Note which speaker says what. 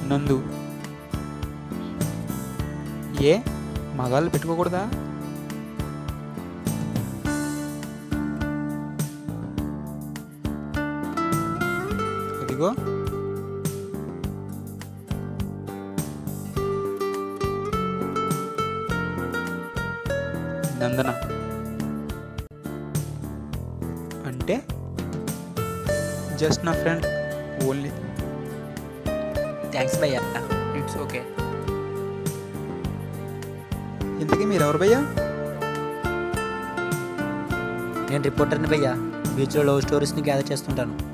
Speaker 1: నందు ఏ మగాళ్ళు పెట్టుకోకూడదా ఇదిగో నందన అంటే జస్ట్ నా ఫ్రెండ్ ఓన్లీ
Speaker 2: థ్యాంక్స్ భయ్యా
Speaker 1: ఇట్స్ ఓకే ఇంతకీ మీరు ఎవరు భయ్యా
Speaker 2: నేను రిపోర్టర్ని భయ్యా బీచ్లో లవ్ స్టోరీస్ని గ్యాదర్ చేస్తుంటాను